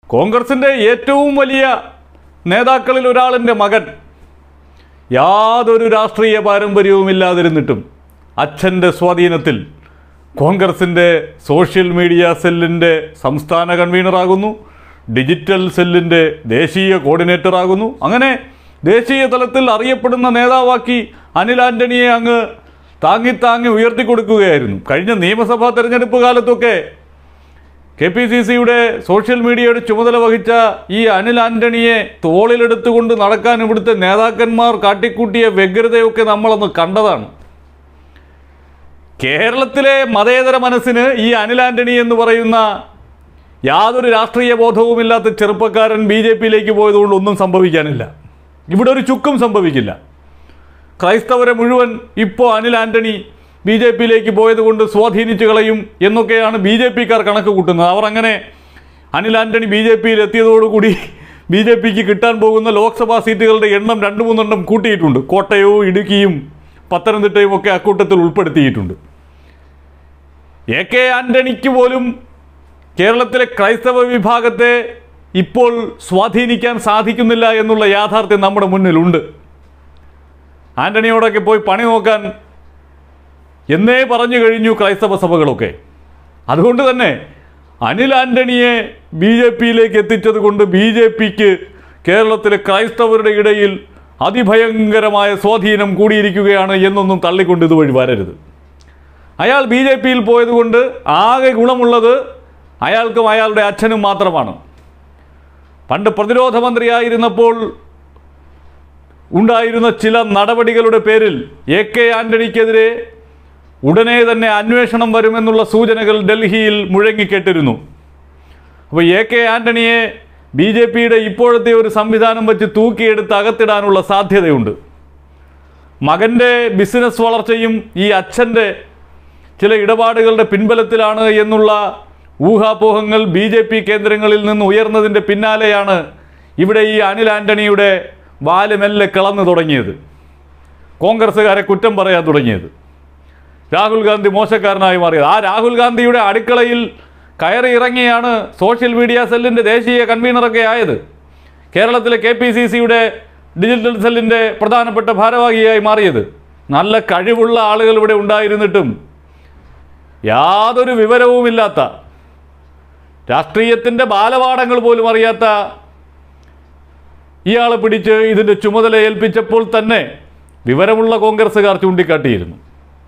കോൺഗ്രസിൻ്റെ ഏറ്റവും വലിയ നേതാക്കളിൽ ഒരാളിൻ്റെ മകൻ യാതൊരു രാഷ്ട്രീയ പാരമ്പര്യവുമില്ലാതിരുന്നിട്ടും അച്ഛൻ്റെ സ്വാധീനത്തിൽ കോൺഗ്രസിൻ്റെ സോഷ്യൽ മീഡിയ സെല്ലിൻ്റെ സംസ്ഥാന കൺവീനറാകുന്നു ഡിജിറ്റൽ സെല്ലിൻ്റെ ദേശീയ കോർഡിനേറ്ററാകുന്നു അങ്ങനെ ദേശീയ തലത്തിൽ അറിയപ്പെടുന്ന നേതാവാക്കി അനിൽ ആൻ്റണിയെ അങ്ങ് താങ്ങി താങ്ങി ഉയർത്തിക്കൊടുക്കുകയായിരുന്നു കഴിഞ്ഞ നിയമസഭാ തെരഞ്ഞെടുപ്പ് കാലത്തൊക്കെ കെ പി സി സിയുടെ സോഷ്യൽ മീഡിയയുടെ ചുമതല വഹിച്ച ഈ അനിൽ ആന്റണിയെ തോളിലെടുത്തുകൊണ്ട് നടക്കാൻ ഇവിടുത്തെ നേതാക്കന്മാർ കാട്ടിക്കൂട്ടിയ വ്യഗ്രതയൊക്കെ നമ്മളൊന്ന് കണ്ടതാണ് കേരളത്തിലെ മതേതര മനസ്സിന് ഈ അനിൽ ആന്റണി എന്ന് പറയുന്ന യാതൊരു രാഷ്ട്രീയ ബോധവുമില്ലാത്ത ചെറുപ്പക്കാരൻ ബി ജെ പിയിലേക്ക് പോയതുകൊണ്ട് ഒന്നും സംഭവിക്കാനില്ല ഇവിടെ ഒരു ചുക്കും സംഭവിക്കില്ല ക്രൈസ്തവരെ മുഴുവൻ ഇപ്പോൾ അനിൽ ആന്റണി ബി ജെ പിയിലേക്ക് പോയതുകൊണ്ട് സ്വാധീനിച്ചു കളയും എന്നൊക്കെയാണ് ബി ജെ പിക്കാർ കണക്ക് കൂട്ടുന്നത് അവർ അങ്ങനെ അനിൽ ആന്റണി ബി ജെ പിയിൽ എത്തിയതോടുകൂടി ബി ജെ പിക്ക് കിട്ടാൻ പോകുന്ന ലോക്സഭാ സീറ്റുകളുടെ എണ്ണം രണ്ട് മൂന്നെണ്ണം കൂട്ടിയിട്ടുണ്ട് കോട്ടയവും ഇടുക്കിയും പത്തനംതിട്ടയും ഒക്കെ അക്കൂട്ടത്തിൽ ഉൾപ്പെടുത്തിയിട്ടുണ്ട് എ കെ ആന്റണിക്ക് പോലും കേരളത്തിലെ ക്രൈസ്തവ വിഭാഗത്തെ ഇപ്പോൾ സ്വാധീനിക്കാൻ സാധിക്കുന്നില്ല എന്നുള്ള യാഥാർത്ഥ്യം നമ്മുടെ മുന്നിലുണ്ട് ആന്റണിയോടൊക്കെ പോയി പണി നോക്കാൻ എന്നേ പറഞ്ഞു കഴിഞ്ഞു ക്രൈസ്തവ സഭകളൊക്കെ അതുകൊണ്ട് തന്നെ അനിൽ ആന്റണിയെ ബി ജെ പിയിലേക്ക് എത്തിച്ചത് കൊണ്ട് ബി ജെ പിക്ക് കേരളത്തിലെ ക്രൈസ്തവരുടെ ഇടയിൽ അതിഭയങ്കരമായ സ്വാധീനം കൂടിയിരിക്കുകയാണ് എന്നൊന്നും തള്ളിക്കൊണ്ട് ഇതുവഴി വരരുത് അയാൾ ബി ജെ പിയിൽ പോയതുകൊണ്ട് ആകെ ഗുണമുള്ളത് അയാൾക്കും അയാളുടെ അച്ഛനും മാത്രമാണ് പണ്ട് പ്രതിരോധ മന്ത്രിയായിരുന്നപ്പോൾ ഉണ്ടായിരുന്ന ചില നടപടികളുടെ പേരിൽ എ കെ ആന്റണിക്കെതിരെ ഉടനെ തന്നെ അന്വേഷണം വരുമെന്നുള്ള സൂചനകൾ ഡൽഹിയിൽ മുഴങ്ങിക്കേട്ടിരുന്നു അപ്പോൾ എ കെ ആന്റണിയെ ബി ജെ പിയുടെ ഇപ്പോഴത്തെ ഒരു സംവിധാനം വെച്ച് തൂക്കിയെടുത്ത് അകത്തിടാനുള്ള സാധ്യതയുണ്ട് മകൻ്റെ ബിസിനസ് വളർച്ചയും ഈ അച്ഛൻ്റെ ചില ഇടപാടുകളുടെ പിൻബലത്തിലാണ് എന്നുള്ള ഊഹാപോഹങ്ങൾ ബി ജെ പി കേന്ദ്രങ്ങളിൽ നിന്ന് ഉയർന്നതിൻ്റെ പിന്നാലെയാണ് ഇവിടെ ഈ അനിൽ ആന്റണിയുടെ വാല് മെല്ലെ കിളന്നു തുടങ്ങിയത് കോൺഗ്രസ്സുകാരെ കുറ്റം പറയാൻ തുടങ്ങിയത് രാഹുൽ ഗാന്ധി മോശക്കാരനായി മാറിയത് ആ രാഹുൽ ഗാന്ധിയുടെ അടുക്കളയിൽ കയറി ഇറങ്ങിയാണ് സോഷ്യൽ മീഡിയ സെല്ലിൻ്റെ ദേശീയ കൺവീനറൊക്കെ ആയത് കേരളത്തിലെ കെ പി സി സിയുടെ ഡിജിറ്റൽ സെല്ലിൻ്റെ പ്രധാനപ്പെട്ട ഭാരവാഹിയായി മാറിയത് നല്ല കഴിവുള്ള ആളുകൾ ഇവിടെ ഉണ്ടായിരുന്നിട്ടും യാതൊരു വിവരവുമില്ലാത്ത രാഷ്ട്രീയത്തിൻ്റെ ബാലപാഠങ്ങൾ പോലും അറിയാത്ത ഇയാളെ പിടിച്ച് ഇതിൻ്റെ ചുമതല ഏൽപ്പിച്ചപ്പോൾ തന്നെ വിവരമുള്ള കോൺഗ്രസ്സുകാർ ചൂണ്ടിക്കാട്ടിയിരുന്നു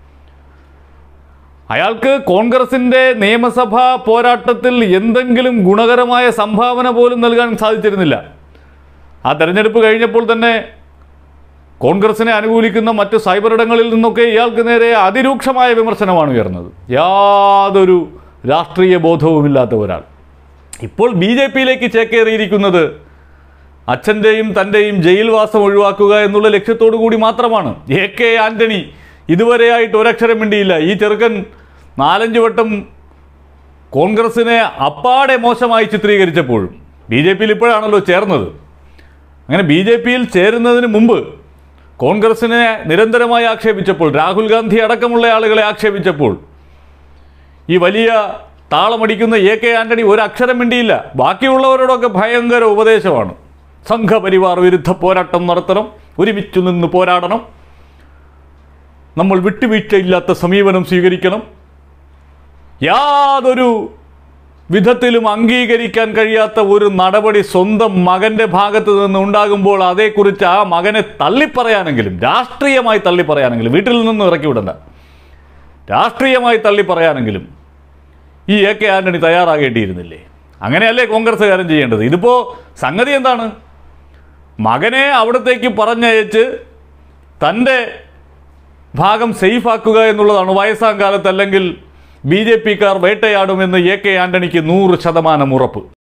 അയാൾക്ക് കോൺഗ്രസിൻ്റെ നിയമസഭാ പോരാട്ടത്തിൽ എന്തെങ്കിലും ഗുണകരമായ സംഭാവന പോലും നൽകാൻ സാധിച്ചിരുന്നില്ല ആ തെരഞ്ഞെടുപ്പ് കഴിഞ്ഞപ്പോൾ തന്നെ കോൺഗ്രസിനെ അനുകൂലിക്കുന്ന മറ്റ് സൈബർ ഇടങ്ങളിൽ നിന്നൊക്കെ ഇയാൾക്ക് നേരെ അതിരൂക്ഷമായ വിമർശനമാണ് ഉയർന്നത് യാതൊരു രാഷ്ട്രീയ ബോധവുമില്ലാത്ത ഒരാൾ ഇപ്പോൾ ബി ജെ പിയിലേക്ക് ചേക്കേറിയിരിക്കുന്നത് അച്ഛൻ്റെയും തൻ്റെയും ജയിൽവാസം ഒഴിവാക്കുക എന്നുള്ള ലക്ഷ്യത്തോടു കൂടി മാത്രമാണ് എ കെ ആന്റണി ഇതുവരെയായിട്ട് ഒരക്ഷരം മിണ്ടിയില്ല ഈ ചെറുക്കൻ നാലഞ്ച് വട്ടം കോൺഗ്രസിനെ അപ്പാടെ മോശമായി ചിത്രീകരിച്ചപ്പോഴും ബി ജെ പിയിൽ ഇപ്പോഴാണല്ലോ ചേർന്നത് അങ്ങനെ ബി ജെ പിയിൽ ചേരുന്നതിന് മുമ്പ് കോൺഗ്രസിനെ നിരന്തരമായി ആക്ഷേപിച്ചപ്പോൾ രാഹുൽ ഗാന്ധി അടക്കമുള്ള ആളുകളെ ആക്ഷേപിച്ചപ്പോൾ ഈ വലിയ താളമടിക്കുന്ന എ കെ ആന്റണി ഒരു അക്ഷരം മിണ്ടിയില്ല ബാക്കിയുള്ളവരോടൊക്കെ ഭയങ്കര ഉപദേശമാണ് സംഘപരിവാർ വിരുദ്ധ പോരാട്ടം നടത്തണം ഒരുമിച്ച് നിന്ന് പോരാടണം നമ്മൾ വിട്ടുവീഴ്ചയില്ലാത്ത സമീപനം സ്വീകരിക്കണം യാതൊരു വിധത്തിലും അംഗീകരിക്കാൻ കഴിയാത്ത ഒരു നടപടി സ്വന്തം മകൻ്റെ ഭാഗത്ത് നിന്ന് ഉണ്ടാകുമ്പോൾ അതേക്കുറിച്ച് ആ മകനെ തള്ളിപ്പറയാനെങ്കിലും രാഷ്ട്രീയമായി തള്ളിപ്പറയാനെങ്കിലും വീട്ടിൽ നിന്നും ഇറക്കി വിടണ്ട രാഷ്ട്രീയമായി തള്ളിപ്പറയാനെങ്കിലും ഈ എ കെ ആന്റണി തയ്യാറാകേണ്ടിയിരുന്നില്ലേ അങ്ങനെയല്ലേ കോൺഗ്രസ്സുകാരൻ ചെയ്യേണ്ടത് ഇതിപ്പോൾ സംഗതി എന്താണ് മകനെ അവിടത്തേക്ക് പറഞ്ഞയച്ച് തൻ്റെ ഭാഗം സേഫാക്കുക എന്നുള്ളതാണ് വയസ്സാം കാലത്ത് അല്ലെങ്കിൽ ബി ജെ പിക്കാർ വേട്ടയാടുമെന്ന് എ കെ ആന്റണിക്ക് നൂറ് ശതമാനം ഉറപ്പ്